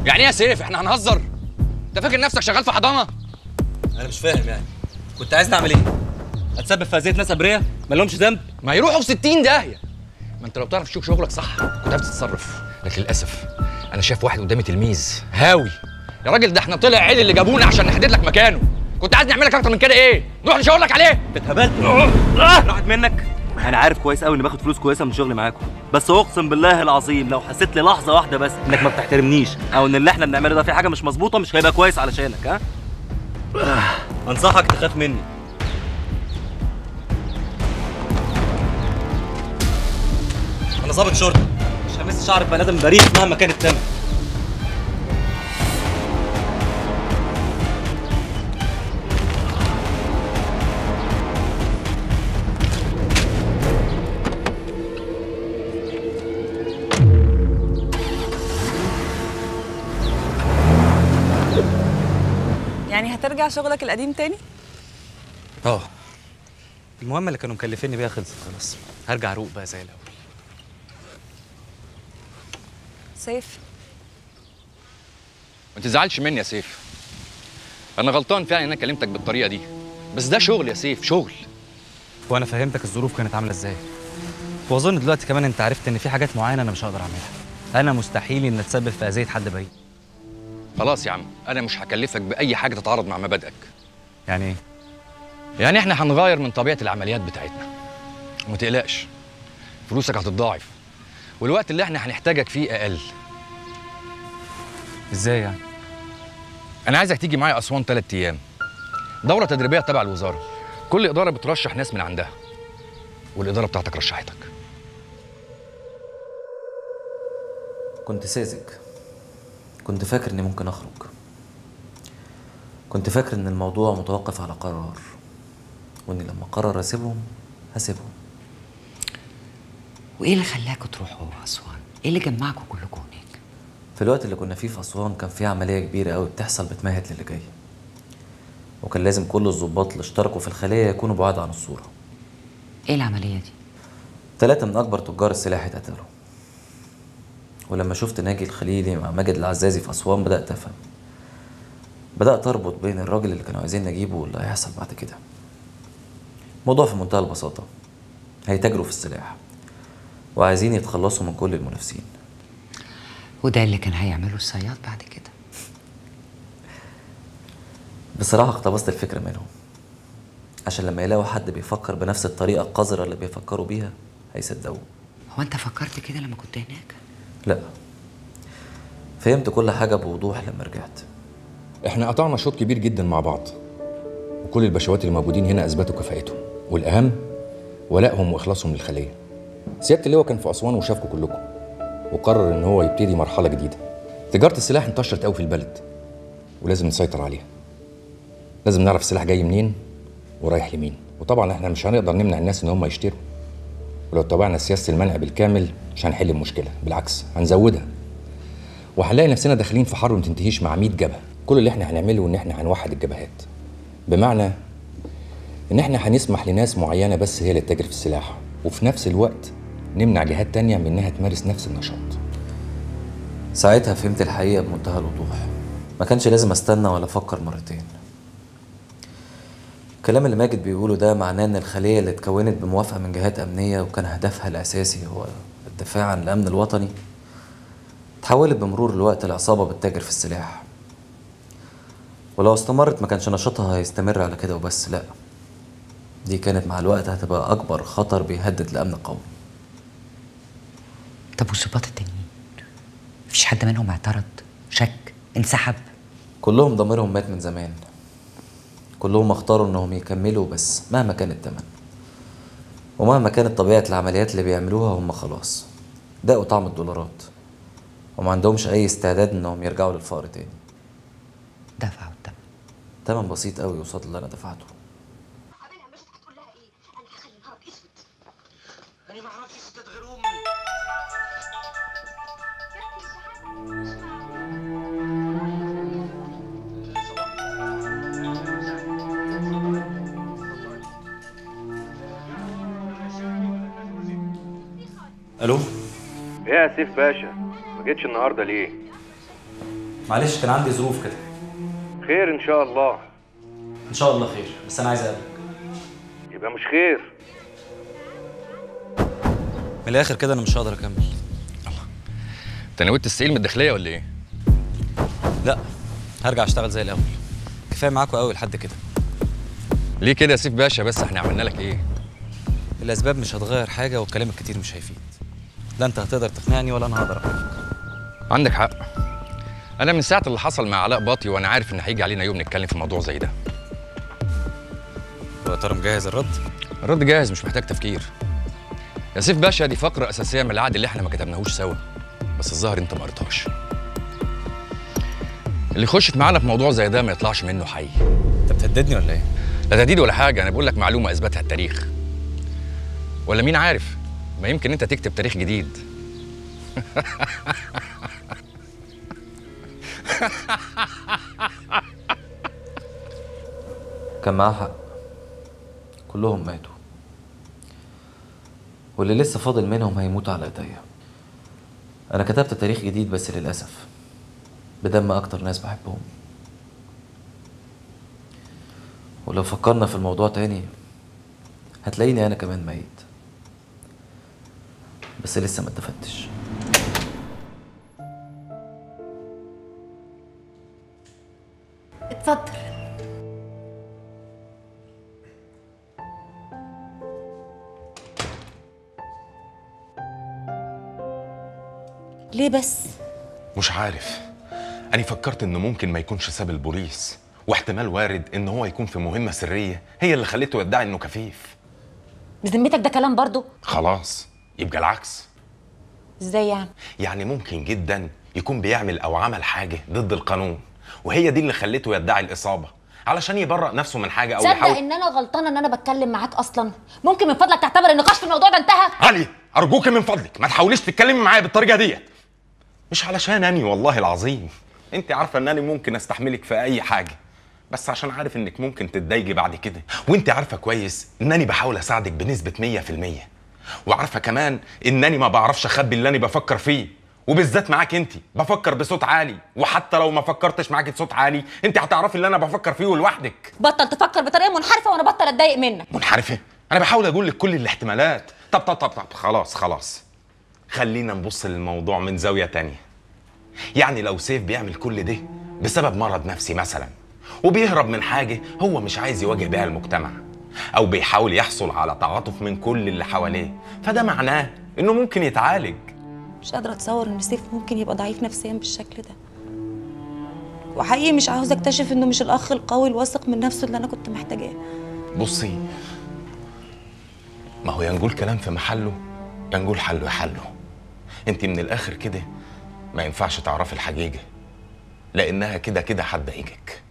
يعني ايه يا سيف احنا هنهزر انت فاكر نفسك شغال في حضانه انا مش فاهم يعني كنت عايز نعمل ايه اتسبب في اذيه ناس ابرياء ما لهمش ذنب ما يروحوا في 60 داهيه ما انت لو بتعرف تشوف شغلك صح كنت عارف تتصرف لكن للاسف انا شايف واحد قدامي تلميذ هاوي يا راجل ده احنا طلع عيل اللي جابونا عشان نحدد لك مكانه كنت عايز نعمل لك اكتر من كده ايه نروح نشاور لك عليه انت اتهبلت راحت منك انا عارف كويس قوي اني باخد فلوس كويسه من شغلي معاكم بس اقسم بالله العظيم لو حسيت لي لحظه واحده بس انك ما بتحترمنيش او ان اللي احنا بنعمله ده في حاجه مش مظبوطه مش هيبقى كويس علشانك ها انصحك تخاف مني انا ظابط شرطه مش همس شعر بني ادم بريء مهما كان الثمن يعني هترجع شغلك القديم تاني اه المهمه اللي كانوا مكلفيني بيها خلصت خلاص هرجع اروق بقى زي الاول سيف ما تزعلش مني يا سيف انا غلطان فعلا ان انا كلمتك بالطريقه دي بس ده شغل يا سيف شغل وانا فهمتك الظروف كانت عامله ازاي واظن دلوقتي كمان انت عرفت ان في حاجات معينه انا مش هقدر اعملها انا مستحيل ان اتسبب في اذيه حد بريء خلاص يا عم انا مش هكلفك باي حاجه تتعارض مع مبادئك يعني ايه يعني احنا هنغير من طبيعه العمليات بتاعتنا وما تقلقش فلوسك هتتضاعف والوقت اللي احنا هنحتاجك فيه اقل ازاي يعني انا عايزك تيجي معايا اسوان ثلاث ايام دوره تدريبيه تبع الوزاره كل اداره بترشح ناس من عندها والاداره بتاعتك رشحتك كنت ساذج كنت فاكر اني ممكن اخرج كنت فاكر ان الموضوع متوقف على قرار واني لما اقرر اسيبهم هسيبهم وايه اللي خلاكوا تروحوا اسوان ايه اللي جمعكوا كلكم هناك في الوقت اللي كنا فيه في اسوان كان في عمليه كبيره قوي بتحصل بتمهد للي جاي وكان لازم كل الضباط اللي اشتركوا في الخليه يكونوا بعاد عن الصوره ايه العمليه دي ثلاثة من أكبر تجار السلاح اتقتلوا ولما شفت ناجي الخليلي مع ماجد العزازي في أسوان بدأت أفهم بدأت أربط بين الراجل اللي كانوا عايزين نجيبه واللي هيحصل بعد كده موضوع في منتهى البساطة هيتاجروا في السلاح وعايزين يتخلصوا من كل المنافسين وده اللي كان هيعمله الصياد بعد كده بصراحة اقتبست الفكرة منهم عشان لما يلاقوا حد بيفكر بنفس الطريقة القذرة اللي بيفكروا بيها هيصدقوه هو انت فكرت كده لما كنت هناك لا فهمت كل حاجة بوضوح لما رجعت احنا قطعنا شوط كبير جدا مع بعض وكل البشوات اللي موجودين هنا اثبتوا كفاءتهم والاهم ولائهم واخلاصهم للخليه سياده اللواء كان في اسوان وشافكم كلكم وقرر ان هو يبتدي مرحله جديده تجاره السلاح انتشرت قوي في البلد ولازم نسيطر عليها لازم نعرف السلاح جاي منين ورايح لمين وطبعا احنا مش هنقدر نمنع الناس ان هم يشتروا ولو اتبعنا سياسه المنع بالكامل مش هنحل المشكله بالعكس هنزودها وهنلاقي نفسنا داخلين في حرب ما تنتهيش مع 100 جبهه كل اللي احنا هنعمله ان احنا هنوحد الجبهات بمعنى ان احنا هنسمح لناس معينه بس هي اللي تتاجر في السلاح وفي نفس الوقت نمنع جهات تانية من انها تمارس نفس النشاط ساعتها فهمت الحقيقة بمنتهى الوضوح ما كانش لازم استنى ولا افكر مرتين الكلام اللي ماجد بيقوله ده معناه ان الخلية اللي اتكونت بموافقة من جهات امنية وكان هدفها الاساسي هو الدفاع عن الامن الوطني تحولت بمرور الوقت لعصابة بتتاجر في السلاح ولو استمرت ما كانش نشاطها هيستمر على كده وبس لا دي كانت مع الوقت هتبقى اكبر خطر بيهدد الامن القومي طب والظباط التانيين مفيش حد منهم اعترض شك انسحب كلهم ضميرهم مات من زمان كلهم اختاروا انهم يكملوا بس مهما كان التمن ومهما كانت طبيعة العمليات اللي بيعملوها هم خلاص داقوا طعم الدولارات وما عندهمش اي استعداد انهم يرجعوا للفقر تاني دفعوا الثمن تمن بسيط قوي قصاد اللي انا دفعته الو ايه يا سيف باشا ما جيتش النهارده ليه معلش كان عندي ظروف كده خير ان شاء الله ان شاء الله خير بس انا عايز اقابلك يبقى مش خير من الاخر كده انا مش هقدر اكمل انت نويت تستقيل من الداخليه ولا ايه؟ لا هرجع اشتغل زي الاول كفايه معاكم قوي لحد كده ليه كده يا سيف باشا بس احنا عملنا لك ايه؟ الاسباب مش هتغير حاجه والكلام الكتير مش هيفيد لا انت هتقدر تقنعني ولا انا هقدر اقنعك عندك حق انا من ساعه اللي حصل مع علاء باطي وانا عارف ان هيجي علينا يوم نتكلم في موضوع زي ده ويا ترى مجهز الرد الرد جاهز مش محتاج تفكير يا سيف باشا دي فقره اساسيه من العقد اللي احنا ما كتبناهوش سوا بس الظاهر انت ما قريتهاش اللي يخش معانا في موضوع زي ده ما يطلعش منه حي انت بتهددني ولا ايه لا تهديد ولا حاجه انا بقول لك معلومه اثبتها التاريخ ولا مين عارف ما يمكن انت تكتب تاريخ جديد كان معاه حق كلهم ماتوا واللي لسه فاضل منهم هيموت على ايديا انا كتبت تاريخ جديد بس للاسف بدم اكتر ناس بحبهم ولو فكرنا في الموضوع تاني هتلاقيني انا كمان ميت بس لسه ما اتدفنتش اتفضل ليه بس مش عارف أنا فكرت إنه ممكن ما يكونش ساب البوليس واحتمال وارد إن هو يكون في مهمة سرية هي اللي خليته يدعي إنه كفيف بذمتك ده كلام برضو خلاص يبقى العكس ازاي يعني يعني ممكن جدا يكون بيعمل أو عمل حاجة ضد القانون وهي دي اللي خليته يدعي الإصابة علشان يبرأ نفسه من حاجة أو تصدق يحاول ان انا غلطانه ان انا بتكلم معاك اصلا ممكن من فضلك تعتبر النقاش في الموضوع ده انتهى علي أرجوك من فضلك ما تحاوليش تتكلمي معايا بالطريقة ديت مش علشان أني والله العظيم أنت عارفة إن أنا ممكن أستحملك في أي حاجة بس عشان عارف إنك ممكن تتضايقي بعد كده وأنت عارفة كويس إنني بحاول أساعدك بنسبة 100% وعارفة كمان إنني ما بعرفش أخبي اللي أنا بفكر فيه وبالذات معاك انت بفكر بصوت عالي وحتى لو ما فكرتش معاك بصوت عالي انت هتعرفي اللي انا بفكر فيه لوحدك بطل تفكر بطريقه منحرفه وانا بطل اتضايق منك منحرفه انا بحاول اقول لك كل الاحتمالات طب طب طب طب خلاص خلاص خلينا نبص للموضوع من زاويه تانية يعني لو سيف بيعمل كل ده بسبب مرض نفسي مثلا وبيهرب من حاجه هو مش عايز يواجه بيها المجتمع او بيحاول يحصل على تعاطف من كل اللي حواليه فده معناه انه ممكن يتعالج مش قادره اتصور ان سيف ممكن يبقى ضعيف نفسيا بالشكل ده وحقيقي مش عاوزه اكتشف انه مش الاخ القوي الواثق من نفسه اللي انا كنت محتاجاه بصي ما هو يا نقول كلام في محله يا نقول حله حله انت من الاخر كده ما ينفعش تعرفي الحقيقه لانها كده كده هتضايقك